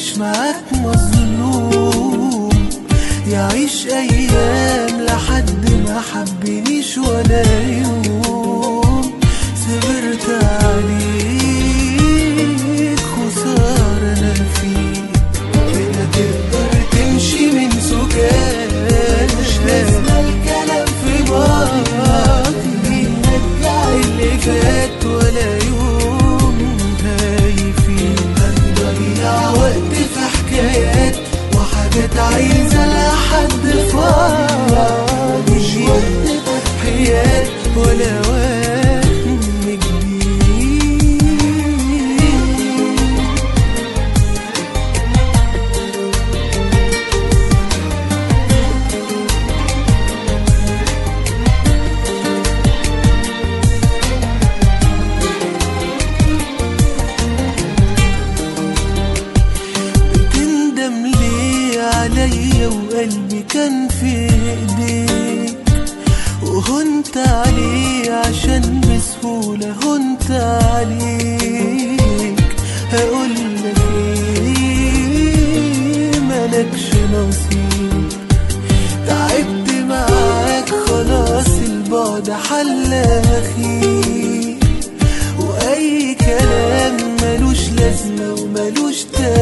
يعيش معاك مظلوم يعيش ايام لحد ما حبنيش ولا يوم صبرت عليك خسارة انا فيك كده تقدر تمشي من سكات مش لازم الكلام في باطي نرجع اللي فات ولا يوم هايفين هنضيع وقت في حكايات وحاجات عايزة لحد فاضي مش وقت تضحيات ولا وهم كبير بتندم ليه عليا وقلبي كان في ايديك وهنت عليه عشان بسهولة هنت عليك هقولك ايه ملكش نصيب تعبت معاك خلاص البعد حل اخير واي كلام ملوش لازمة وملوش تأثير